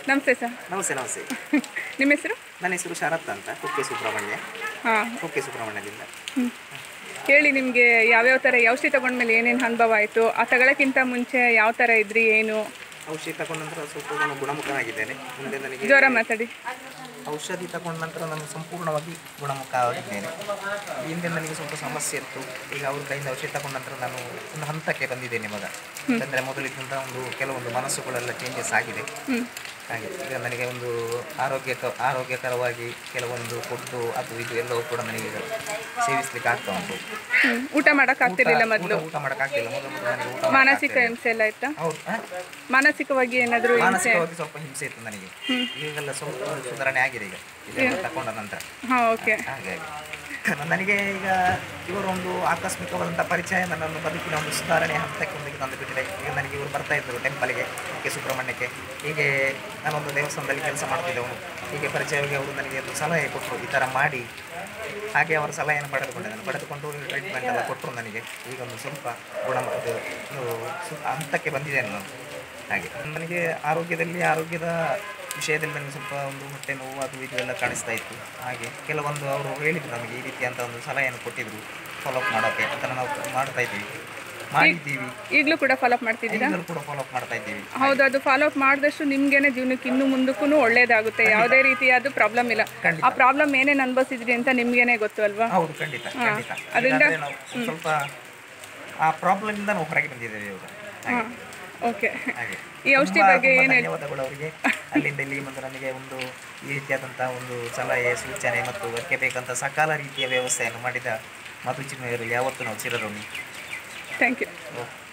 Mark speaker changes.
Speaker 1: ನಮಸ್ತೆ ಸರ್
Speaker 2: ನಮಸ್ತೆ ನಮಸ್ತೆ
Speaker 1: ನಿಮ್ಮ ಹೆಸರು
Speaker 2: ನನ್ನ ಹೆಸರು ಶರತ್ ಅಂತ ಕುಕ್ಕೆ ಸುಬ್ರಹ್ಮಣ್ಯ
Speaker 1: ಹಾಂ
Speaker 2: ಕುಕ್ಕೆ ಸುಬ್ರಹ್ಮಣ್ಯದಿಂದ
Speaker 1: ಹೇಳಿ ನಿಮಗೆ ಯಾವ್ಯಾವ ಥರ ಔಷಧಿ ತಗೊಂಡ್ಮೇಲೆ ಏನೇನು ಅನುಭವ ಆಯಿತು ಆ ತಗೊಳಕ್ಕಿಂತ ಮುಂಚೆ ಯಾವ ಥರ ಇದ್ರಿ ಏನು
Speaker 2: ಔಷಧಿ ತಗೊಂಡ ನಂತರ ಸ್ವಲ್ಪ ನಾನು ಗುಣಮುಖನಾಗಿದ್ದೇನೆ ಮುಂದೆ ನನಗೆ
Speaker 1: ಜ್ವರ ಮಾತಾಡಿ
Speaker 2: ಔಷಧಿ ತಗೊಂಡ ನಂತರ ನಾನು ಸಂಪೂರ್ಣವಾಗಿ ಗುಣಮುಖವಾಗಿದ್ದೇನೆ ಈ ಹಿಂದೆ ನನಗೆ ಸ್ವಲ್ಪ ಸಮಸ್ಯೆ ಇತ್ತು ಈಗ ಅವ್ರ ಕೈಯಿಂದ ಔಷಧಿ ತಗೊಂಡ ನಂತರ ನಾನು ಒಂದು ಹಂತಕ್ಕೆ ಬಂದಿದ್ದೇನೆ ಇವಾಗ ಯಾಕಂದರೆ ಮೊದಲಿದ್ದಂಥ ಒಂದು ಕೆಲವೊಂದು ಮನಸ್ಸುಗಳೆಲ್ಲ ಚೇಂಜಸ್ ಆಗಿದೆ ಹಾಗೆ ಈಗ ನನಗೆ ಒಂದು ಆರೋಗ್ಯಕ ಆರೋಗ್ಯಕರವಾಗಿ ಕೆಲವೊಂದು ಫುಡ್ಡು ಅದು ಇದು ಎಲ್ಲವೂ ಕೂಡ ನನಗೆ ಈಗ ಸೇವಿಸ್ಲಿಕ್ಕೆ ಆಗ್ತಾ ಉಂಟು
Speaker 1: ಹ್ಮ್. ಊಟ ಮಾಡೋಕ್ಕಾಗ್ತಿರ್ಲಿಲ್ಲ ಮೊದಲು
Speaker 2: ಊಟ- ಊಟ ಮಾಡೋಕ್ಕಾಗ್ತಿಲ್ಲ ಮೊದಲು ಮೊದಲು ನನಗೆ ಊಟ
Speaker 1: ಮಾನಸಿಕ
Speaker 2: ಮಾಡೋಕ್ಕಾಗ್ತಿಲ್ಲ.
Speaker 1: ಹಿಂಸೆ ಎಲ್ಲ ಆಯ್ತಾ
Speaker 2: ಹೌದು ಆ?
Speaker 1: ಮಾನಸಿಕವಾಗಿ ಏನಾದರೂ ಹಿಂಸೆ
Speaker 2: ಮಾನಸಿಕವಾಗಿ ಸ್ವಲ್ಪ ಹಿಂಸೆ ಇತ್ತು ನನಗೆ ಈಗೆಲ್ಲ ಸ್ವಲ್ಪ ಸುಧಾರಣೆ ಆಗಿದೆ ಈಗ ಇದೆಲ್ಲ ತಕೊಂಡ ನಂತರ
Speaker 1: ಹಾಂ ಓಕೆ
Speaker 2: ಹಾಗಾಗಿ ನನಗೆ ಈಗ ಇವರೊಂದು ಆಕಸ್ಮಿಕವಾದಂಥ ಪರಿಚಯ ನನ್ನನ್ನು ಬದುಕಿನ ಒಂದು ಸುಧಾರಣೆ ಹಂತಕ್ಕೆ ಒಂದಿಗೆ ತಂದು ಬಿಟ್ಟಿದೆ ಈಗ ನನಗೆ ಇವರು ಬರ್ತಾ ಇದ್ದರು ಟೆಂಪಲ್ಗೆ ಕೆ ಸುಬ್ರಹ್ಮಣ್ಯಕ್ಕೆ ಹೀಗೆ ನಾನೊಂದು ದೇವಸ್ಥಾನದಲ್ಲಿ ಕೆಲಸ ಮಾಡ್ತಿದ್ದವನು ಹೀಗೆ ಪರಿಚಯವಾಗಿ ಅವರು ನನಗೆ ಒಂದು ಸಲಹೆ ಕೊಟ್ಟರು ಈ ಥರ ಮಾಡಿ ಹಾಗೆ ಅವರ ಸಲಹೆಯನ್ನು ಪಡೆದುಕೊಂಡೆ ನಾನು ಪಡೆದುಕೊಂಡು ಟ್ರೀಟ್ಮೆಂಟ್ ಎಲ್ಲ ಕೊಟ್ಟರು ನನಗೆ ಈಗ ಒಂದು ಸ್ವಲ್ಪ ಗುಣ ಇದು ಒಂದು ಸು- ಹಂತಕ್ಕೆ ಬಂದಿದ್ದೇನೆ ನಾನು ಹಾಗೆ ನನಗೆ ಆರೋಗ್ಯದಲ್ಲಿ ಆರೋಗ್ಯದ ವಿಷಯದಲ್ಲಿ ನನಗೆ ಸ್ವಲ್ಪ ಒಂದು ಹೊಟ್ಟೆ ನೋವು ಅದು ಇದು ಎಲ್ಲ ಕಾಣಿಸ್ತಾ ಇತ್ತು ಹಾಗೆ ಕೆಲವೊಂದು ಅವರು ಹೇಳಿದ್ರು ನಮಗೆ ಈ ರೀತಿ ಅಂತ ಒಂದು ಸಲಹೆಯನ್ನು ಕೊಟ್ಟಿದ್ರು ಫಾಲೋಅಪ್ ಮಾಡೋಕ್ಕೆ ಅಂತ ನಾವು ಮಾಡ್ತಾ ಇದ್ದೀವಿ ಮಾಡಿದ್ದೀವಿ
Speaker 1: ಈಗಲೂ ಕೂಡ ಫಾಲೋಅಪ್ ಮಾಡ್ತಿದ್ದೀರಾ
Speaker 2: ಈಗಲೂ ಕೂಡ ಫಾಲೋಅಪ್ ಮಾಡ್ತಾ ಇದ್ದೀವಿ
Speaker 1: ಹೌದು ಅದು ಫಾಲೋಅಪ್ ಮಾಡಿದಷ್ಟು ನಿಮ್ಗೇನೆ ಜೀವನಕ್ಕೆ ಇನ್ನು ಮುಂದಕ್ಕೂ ಒಳ್ಳೇದಾಗುತ್ತೆ ಯಾವುದೇ ರೀತಿಯಾದ ಪ್ರಾಬ್ಲಮ್ ಇಲ್ಲ
Speaker 2: ಖಂಡಿತ.
Speaker 1: ಆ ಪ್ರಾಬ್ಲಮ್ ಏನೇನು ಅನುಭವಿಸಿದ್ರಿ ಅಂತ ನಿಮ್ಗೇನೆ ಗೊತ್ತು ಅಲ್ವಾ
Speaker 2: ಹೌದು ಖಂಡಿತ ಖಂಡಿತ
Speaker 1: ಅದರಿಂದ-
Speaker 2: ಇಲ್ಲಾಂದ್ರೆ ನಾವು ಒಂದ್ ಸ್ವಲ್ಪ ಆ ಪ್ರಾಬ್ಲಮಿಂದ ನಾವು ಹೊರಗೆ ಬಂದಿದ್ದೇವೆ ಇವಾಗ ಹಾಗೆ.
Speaker 1: ಹಾಂ ಓಕೆ
Speaker 2: ಹಾಗೆ
Speaker 1: ಈ ಔಷಧಿ
Speaker 2: ತುಂಬಾ-
Speaker 1: ಬಗ್ಗೆ
Speaker 2: ತುಂಬಾ
Speaker 1: ಏನು
Speaker 2: ಧನ್ಯವಾದಗಳು ಅವರಿಗೆ ಅಲ್ಲಿಂದ ಇಲ್ಲಿ ಬಂದು ನನಗೆ ಒಂದು ಈ ರೀತಿಯಾದಂಥ ಒಂದು ಸಲಹೆ ಸೂಚನೆ ಮತ್ತು ಅದಕ್ಕೆ ಬೇಕಂತ ಸಕಾಲ ರೀತಿಯ ವ್ಯವಸ್ಥೆಯನ್ನು ಮಾಡಿದ ಮಧು ಚಿನ್ಮಯರು ಯಾವತ್ತೂ ನಾವು ಚಿರಋಣಿ
Speaker 1: ಥ್ಯಾಂಕ್ ಯು
Speaker 2: ಓಕೆ